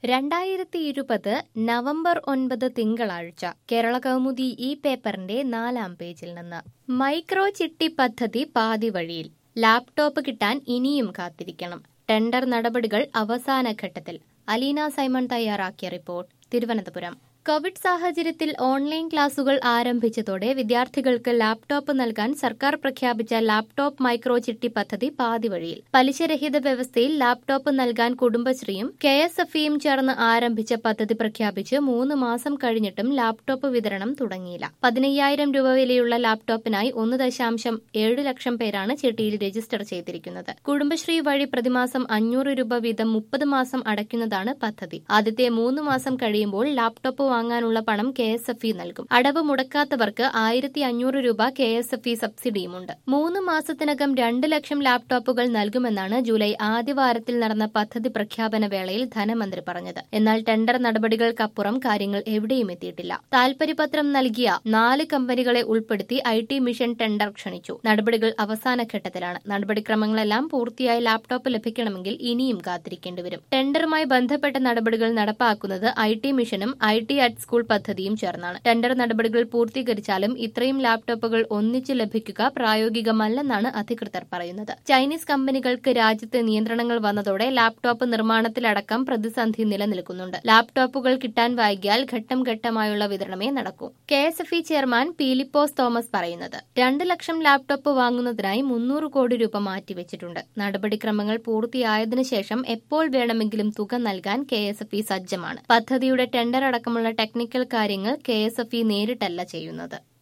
രണ്ടായിരത്തി ഇരുപത് നവംബർ ഒൻപത് തിങ്കളാഴ്ച കേരള കൗമുദി ഈ പേപ്പറിന്റെ നാലാം പേജിൽ നിന്ന് മൈക്രോ ചിട്ടി പദ്ധതി പാതി വഴിയിൽ ലാപ്ടോപ്പ് കിട്ടാൻ ഇനിയും കാത്തിരിക്കണം ടെൻഡർ നടപടികൾ അവസാന ഘട്ടത്തിൽ അലീന സൈമൺ തയ്യാറാക്കിയ റിപ്പോർട്ട് തിരുവനന്തപുരം കോവിഡ് സാഹചര്യത്തിൽ ഓൺലൈൻ ക്ലാസുകൾ ആരംഭിച്ചതോടെ വിദ്യാർത്ഥികൾക്ക് ലാപ്ടോപ്പ് നൽകാൻ സർക്കാർ പ്രഖ്യാപിച്ച ലാപ്ടോപ്പ് മൈക്രോ ചിട്ടി പദ്ധതി പാതിവഴിയിൽ പലിശരഹിത വ്യവസ്ഥയിൽ ലാപ്ടോപ്പ് നൽകാൻ കുടുംബശ്രീയും കെ എസ് എഫ് ഇയും ചേർന്ന് ആരംഭിച്ച പദ്ധതി പ്രഖ്യാപിച്ച് മൂന്ന് മാസം കഴിഞ്ഞിട്ടും ലാപ്ടോപ്പ് വിതരണം തുടങ്ങിയില്ല പതിനയ്യായിരം രൂപ വിലയുള്ള ലാപ്ടോപ്പിനായി ഒന്ന് ദശാംശം ഏഴ് ലക്ഷം പേരാണ് ചിട്ടിയിൽ രജിസ്റ്റർ ചെയ്തിരിക്കുന്നത് കുടുംബശ്രീ വഴി പ്രതിമാസം അഞ്ഞൂറ് രൂപ വീതം മുപ്പത് മാസം അടയ്ക്കുന്നതാണ് പദ്ധതി ആദ്യത്തെ മൂന്ന് മാസം കഴിയുമ്പോൾ ലാപ്ടോപ്പ് വാങ്ങാനുള്ള പണം കെ എസ് എഫ് ഇ നൽകും അടവ് മുടക്കാത്തവർക്ക് ആയിരത്തി അഞ്ഞൂറ് രൂപ കെ എസ് എഫ് ഇ സബ്സിഡിയുമുണ്ട് മൂന്ന് മാസത്തിനകം രണ്ട് ലക്ഷം ലാപ്ടോപ്പുകൾ നൽകുമെന്നാണ് ജൂലൈ ആദ്യവാരത്തിൽ നടന്ന പദ്ധതി പ്രഖ്യാപന വേളയിൽ ധനമന്ത്രി പറഞ്ഞത് എന്നാൽ ടെൻഡർ നടപടികൾക്കപ്പുറം കാര്യങ്ങൾ എവിടെയും എത്തിയിട്ടില്ല താൽപര്യപത്രം നൽകിയ നാല് കമ്പനികളെ ഉൾപ്പെടുത്തി ഐ ടി മിഷൻ ടെൻഡർ ക്ഷണിച്ചു നടപടികൾ അവസാന ഘട്ടത്തിലാണ് നടപടിക്രമങ്ങളെല്ലാം പൂർത്തിയായി ലാപ്ടോപ്പ് ലഭിക്കണമെങ്കിൽ ഇനിയും കാത്തിരിക്കേണ്ടി വരും ടെൻഡറുമായി ബന്ധപ്പെട്ട നടപടികൾ നടപ്പാക്കുന്നത് ഐ ടി മിഷനും ഐ ടി അറ്റ് സ്കൂൾ പദ്ധതിയും ചേർന്നാണ് ടെൻഡർ നടപടികൾ പൂർത്തീകരിച്ചാലും ഇത്രയും ലാപ്ടോപ്പുകൾ ഒന്നിച്ച് ലഭിക്കുക പ്രായോഗികമല്ലെന്നാണ് അധികൃതർ പറയുന്നത് ചൈനീസ് കമ്പനികൾക്ക് രാജ്യത്ത് നിയന്ത്രണങ്ങൾ വന്നതോടെ ലാപ്ടോപ്പ് നിർമ്മാണത്തിലടക്കം പ്രതിസന്ധി നിലനിൽക്കുന്നുണ്ട് ലാപ്ടോപ്പുകൾ കിട്ടാൻ വൈകിയാൽ ഘട്ടം ഘട്ടമായുള്ള വിതരണമേ നടക്കൂ K S F E chairman Peelipose Thomas പറയുന്നത് രണ്ട് ലക്ഷം ലാപ്ടോപ്പ് വാങ്ങുന്നതിനായി മുന്നൂറ് കോടി രൂപ മാറ്റിവെച്ചിട്ടുണ്ട് നടപടിക്രമങ്ങൾ പൂർത്തിയായതിനു ശേഷം എപ്പോൾ വേണമെങ്കിലും തുക നൽകാൻ കെ എസ് എഫ് ഇ സജ്ജമാണ് പദ്ധതിയുടെ ടെൻഡർ അടക്കമുള്ള ടെക്നിക്കൽ കാര്യങ്ങൾ കെ എസ് എഫ് ഇ നേരിട്ടല്ല ചെയ്യുന്നത്